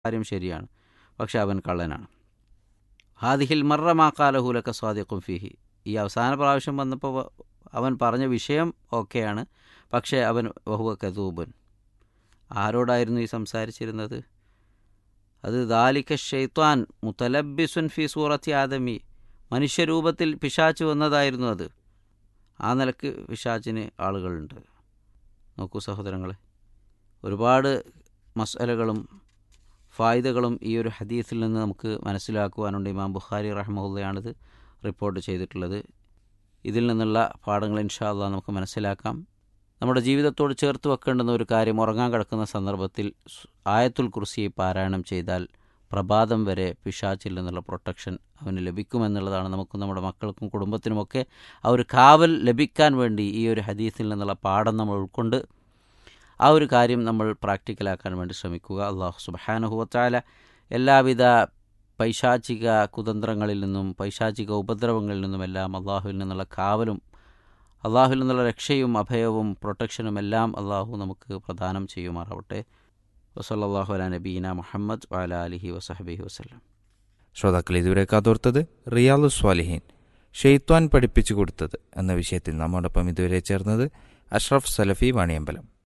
കാര്യം ശരിയാണ് പക്ഷെ അവൻ കള്ളനാണ് ഹാദിഹിൽ മറമാക്കാലഹൂലക്ക സ്വാദിഖും ഫിഹി ഈ അവസാന പ്രാവശ്യം വന്നപ്പോൾ വ- അവൻ പറഞ്ഞ വിഷയം ഓക്കെയാണ് പക്ഷേ അവൻ വഹുവ കതൂബൻ ആരോടായിരുന്നു ഈ സംസാരിച്ചിരുന്നത് അത് ദാലിക ഷെയ്ത്വാൻ മുത്തലബിസുൻ ഫി സൂറത്തി ആദമി മനുഷ്യരൂപത്തിൽ പിശാച്ച് വന്നതായിരുന്നു അത് ആ നിലക്ക് പിശാച്ചിന് ആളുകളുണ്ട് നോക്കൂ സഹോദരങ്ങളെ ഒരുപാട് മസലകളും ഫായിദകളും ഈ ഒരു ഹദീസിൽ നിന്ന് നമുക്ക് മനസ്സിലാക്കുവാനുണ്ട് ഇമാം ബുഖാരി റഹ്മുള്ളയാണിത് റിപ്പോർട്ട് ചെയ്തിട്ടുള്ളത് ഇതിൽ നിന്നുള്ള പാഠങ്ങൾ ഇൻഷാ അള്ളാ നമുക്ക് മനസ്സിലാക്കാം നമ്മുടെ ജീവിതത്തോട് ചേർത്ത് വെക്കേണ്ടുന്ന ഒരു കാര്യം ഉറങ്ങാൻ കിടക്കുന്ന സന്ദർഭത്തിൽ സ് ആയത്തുൽ കുർസിയെ പാരായണം ചെയ്താൽ പ്രഭാതം വരെ പിശാച്ചിൽ നിന്നുള്ള പ്രൊട്ടക്ഷൻ അവന് ലഭിക്കുമെന്നുള്ളതാണ് നമുക്കും നമ്മുടെ മക്കൾക്കും കുടുംബത്തിനുമൊക്കെ ആ ഒരു കാവൽ ലഭിക്കാൻ വേണ്ടി ഈ ഒരു ഹദീസിൽ നിന്നുള്ള പാഠം നമ്മൾ ഉൾക്കൊണ്ട് ആ ഒരു കാര്യം നമ്മൾ പ്രാക്ടിക്കലാക്കാൻ വേണ്ടി ശ്രമിക്കുക അള്ളാഹു സുബാനുഹുവത്താല എല്ലാവിധ പൈശാചിക കുതന്ത്രങ്ങളിൽ നിന്നും പൈശാചിക ഉപദ്രവങ്ങളിൽ നിന്നുമെല്ലാം അള്ളാഹുവിൽ നിന്നുള്ള കാവലും അള്ളാഹുവിൽ നിന്നുള്ള രക്ഷയും അഭയവും പ്രൊട്ടക്ഷനും എല്ലാം അള്ളാഹു നമുക്ക് പ്രദാനം ചെയ്യുമാറാവട്ടെ വസല്ലാഹു അല നബീന മുഹമ്മദ് വല അലിഹി വസഹബിഹി വസ്ലം ശ്രോതാക്കൾ ഇതുവരെ കാതോർത്തത് റിയാലു സ്വാലിഹീൻ ഷെയ്ത്വാൻ പഠിപ്പിച്ചു കൊടുത്തത് എന്ന വിഷയത്തിൽ നമ്മോടൊപ്പം ഇതുവരെ ചേർന്നത് അഷ്റഫ് സലഫി വാണിയമ്പലം